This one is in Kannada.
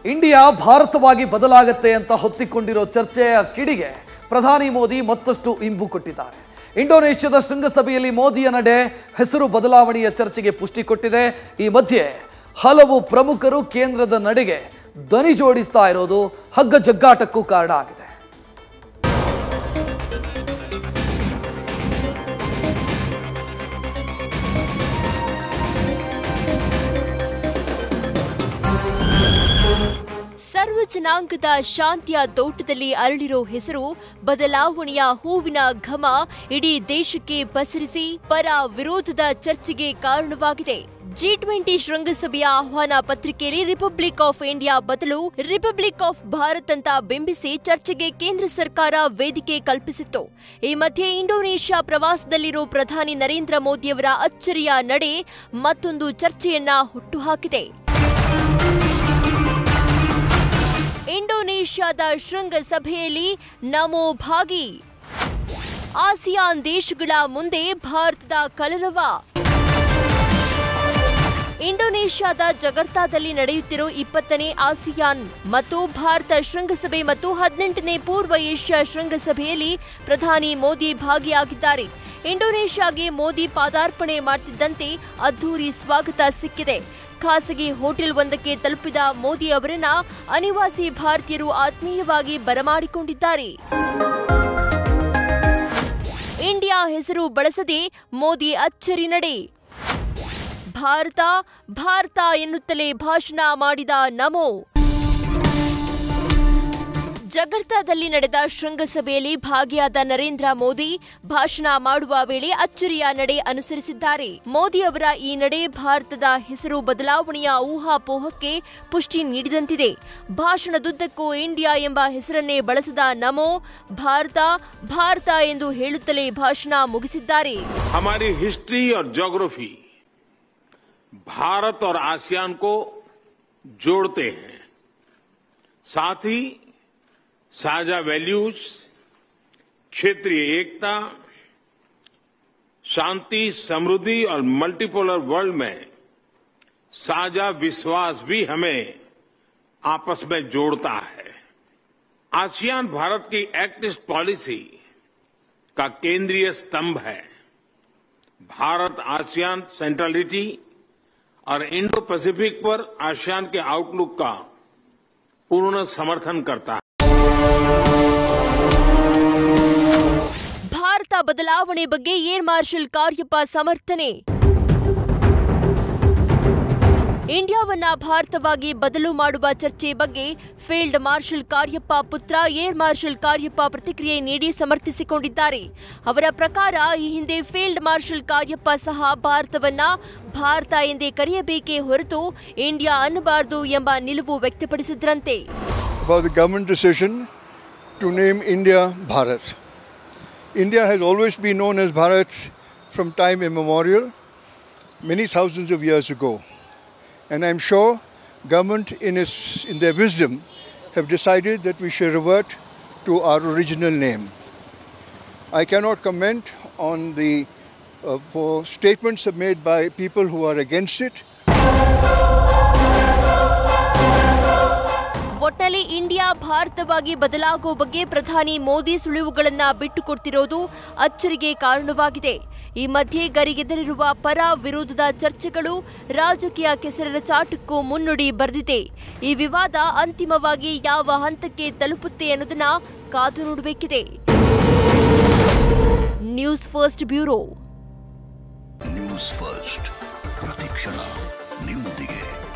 ಇಂಡಿಯಾ ಭಾರತವಾಗಿ ಬದಲಾಗತ್ತೆ ಅಂತ ಹೊತ್ತಿಕೊಂಡಿರೋ ಚರ್ಚೆಯ ಕಿಡಿಗೆ ಪ್ರಧಾನಿ ಮೋದಿ ಮತ್ತಷ್ಟು ಇಂಬು ಕೊಟ್ಟಿದ್ದಾರೆ ಇಂಡೋನೇಷ್ಯಾದ ಶೃಂಗಸಭೆಯಲ್ಲಿ ಮೋದಿಯ ನಡೆ ಹೆಸರು ಬದಲಾವಣೆಯ ಚರ್ಚೆಗೆ ಪುಷ್ಟಿ ಕೊಟ್ಟಿದೆ ಈ ಮಧ್ಯೆ ಹಲವು ಪ್ರಮುಖರು ಕೇಂದ್ರದ ನಡೆಗೆ ದನಿ ಜೋಡಿಸ್ತಾ ಇರೋದು ಹಗ್ಗ ಜಗ್ಗಾಟಕ್ಕೂ ಕಾರಣ ಆಗಿದೆ ಸರ್ವ ಜನಾಂಗದ ಶಾಂತಿಯ ತೋಟದಲ್ಲಿ ಅರಳಿರೋ ಹೆಸರು ಬದಲಾವಣೆಯ ಹೂವಿನ ಘಮ ಇಡೀ ದೇಶಕ್ಕೆ ಪಸರಿಸಿ ಪರ ವಿರೋಧದ ಚರ್ಚೆಗೆ ಕಾರಣವಾಗಿದೆ ಜಿ ಟ್ವೆಂಟಿ ಶೃಂಗಸಭೆಯ ಆಹ್ವಾನ ಪತ್ರಿಕೆಯಲ್ಲಿ ರಿಪಬ್ಲಿಕ್ ಆಫ್ ಇಂಡಿಯಾ ಬದಲು ರಿಪಬ್ಲಿಕ್ ಆಫ್ ಭಾರತ್ ಅಂತ ಬಿಂಬಿಸಿ ಚರ್ಚೆಗೆ ಕೇಂದ್ರ ಸರ್ಕಾರ ವೇದಿಕೆ ಕಲ್ಪಿಸಿತ್ತು ಈ ಮಧ್ಯೆ ಇಂಡೋನೇಷ್ಯಾ ಪ್ರವಾಸದಲ್ಲಿರೋ ಪ್ರಧಾನಿ ನರೇಂದ್ರ ಮೋದಿಯವರ ಅಚ್ಚರಿಯ ನಡೆ ಮತ್ತೊಂದು ಚರ್ಚೆಯನ್ನ ಹುಟ್ಟುಹಾಕಿದೆ ಇಂಡೋನೇಷ್ಯಾದ ಶೃಂಗಸಭೆಯಲ್ಲಿ ನಮೋ ಭಾಗಿ ಆಸಿಯಾನ್ ದೇಶಗಳ ಮುಂದೆ ಭಾರತದ ಕಲರವ ಇಂಡೋನೇಷ್ಯಾದ ಜಗರ್ತಾದಲ್ಲಿ ನಡೆಯುತ್ತಿರೋ ಇಪ್ಪತ್ತನೇ ಆಸಿಯಾನ್ ಮತ್ತು ಭಾರತ ಶೃಂಗಸಭೆ ಮತ್ತು ಹದಿನೆಂಟನೇ ಪೂರ್ವ ಏಷ್ಯಾ ಶೃಂಗಸಭೆಯಲ್ಲಿ ಪ್ರಧಾನಿ ಮೋದಿ ಭಾಗಿಯಾಗಿದ್ದಾರೆ ಇಂಡೋನೇಷ್ಯಾಗೆ ಮೋದಿ ಪಾದಾರ್ಪಣೆ ಮಾಡ್ತಿದ್ದಂತೆ ಅದ್ಧೂರಿ ಸ್ವಾಗತ ಸಿಕ್ಕಿದೆ ಖಾಸಗಿ ಹೋಟೆಲ್ ಒಂದಕ್ಕೆ ತಲುಪಿದ ಮೋದಿ ಅವರನ್ನ ಅನಿವಾಸಿ ಭಾರತೀಯರು ಆತ್ಮೀಯವಾಗಿ ಬರಮಾಡಿಕೊಂಡಿದ್ದಾರೆ ಇಂಡಿಯಾ ಹೆಸರು ಬಳಸದೆ ಮೋದಿ ಅಚ್ಚರಿ ನಡೆ ಭಾರತ ಭಾರತ ಎನ್ನುತ್ತಲೇ ಭಾಷಣ ಮಾಡಿದ ನಮೋ ಜಗರ್ತಾದಲ್ಲಿ ನಡೆದ ಶೃಂಗಸಭೆಯಲ್ಲಿ ಭಾಗಿಯಾದ ನರೇಂದ್ರ ಮೋದಿ ಭಾಷಣ ಮಾಡುವ ವೇಳೆ ಅಚ್ಚರಿಯ ನಡೆ ಅನುಸರಿಸಿದ್ದಾರೆ ಮೋದಿ ಅವರ ಈ ನಡೆ ಭಾರತದ ಹೆಸರು ಬದಲಾವಣೆಯ ಊಹಾಪೋಹಕ್ಕೆ ಪುಷ್ಟಿ ನೀಡಿದಂತಿದೆ ಭಾಷಣದುದ್ದಕ್ಕೂ ಇಂಡಿಯಾ ಎಂಬ ಹೆಸರನ್ನೇ ಬಳಸದ ನಮೋ ಭಾರತ ಭಾರತ ಎಂದು ಹೇಳುತ್ತಲೇ ಭಾಷಣ ಮುಗಿಸಿದ್ದಾರೆ हमारी हिस्ट्री और ज्योग्राफी भारत और आसियान को जोड़ते हैं साथ ही साझा वैल्यूज क्षेत्रीय एकता शांति समृद्धि और मल्टीपोलर वर्ल्ड में साझा विश्वास भी हमें आपस में जोड़ता है आसियान भारत की एक्ट ईस्ट पॉलिसी का केंद्रीय स्तंभ है भारत आसियान सेंट्रलिटी और इंडो पैसिफिक पर आसियान के आउटलुक का पूर्ण समर्थन करता है ಭಾರತ ಬದಲಾವಣೆ ಬಗ್ಗೆ ಏರ್ ಮಾರ್ಷಲ್ ಕಾರ್ಯಪ್ಪ ಸಮರ್ಥನೆ ಇಂಡಿಯಾವನ್ನ ಭಾರತವಾಗಿ ಬದಲು ಮಾಡುವ ಚರ್ಚೆ ಬಗ್ಗೆ ಫೀಲ್ಡ್ ಮಾರ್ಷಲ್ ಕಾರ್ಯಪ್ಪ ಪುತ್ರ ಏರ್ ಮಾರ್ಷಲ್ ಕಾರ್ಯಪ್ಪ ಪ್ರತಿಕ್ರಿಯೆ ನೀಡಿ ಸಮರ್ಥಿಸಿಕೊಂಡಿದ್ದಾರೆ ಅವರ ಪ್ರಕಾರ ಈ ಹಿಂದೆ ಫೀಲ್ಡ್ ಮಾರ್ಷಲ್ ಕಾರ್ಯಪ್ಪ ಸಹ ಭಾರತವನ್ನ ಭಾರತ ಎಂದೇ ಕರೆಯಬೇಕೇ ಹೊರತು ಇಂಡಿಯಾ ಅನ್ನಬಾರದು ಎಂಬ ನಿಲುವು ವ್ಯಕ್ತಪಡಿಸಿದ್ರಂತೆ about the government decision to name India Bharat. India has always been known as Bharat from time immemorial, many thousands of years ago. And I'm sure government in, its, in their wisdom have decided that we should revert to our original name. I cannot comment on the uh, for statements made by people who are against it. ಒಟ್ನಲ್ಲಿ ಇಂಡಿಯಾ ಭಾರತವಾಗಿ ಬದಲಾಗೋ ಬಗ್ಗೆ ಪ್ರಧಾನಿ ಮೋದಿ ಸುಳಿವುಗಳನ್ನ ಬಿಟ್ಟುಕೊಡ್ತಿರೋದು ಅಚ್ಚರಿಗೆ ಕಾರಣವಾಗಿದೆ ಈ ಮಧ್ಯೆ ಗರಿಗೆದರಿರುವ ಪರ ವಿರೋಧದ ಚರ್ಚೆಗಳು ರಾಜಕೀಯ ಕೆಸರರ ಚಾಟಕ್ಕೂ ಮುನ್ನುಡಿ ಬರೆದಿದೆ ಈ ವಿವಾದ ಅಂತಿಮವಾಗಿ ಯಾವ ಹಂತಕ್ಕೆ ತಲುಪುತ್ತೆ ಅನ್ನೋದನ್ನ ಕಾದು ನೋಡಬೇಕಿದೆ news first bureau news first ಪ್ರತಿಕ್ಷಣ ನಿಮ್ಮೊಂದಿಗೆ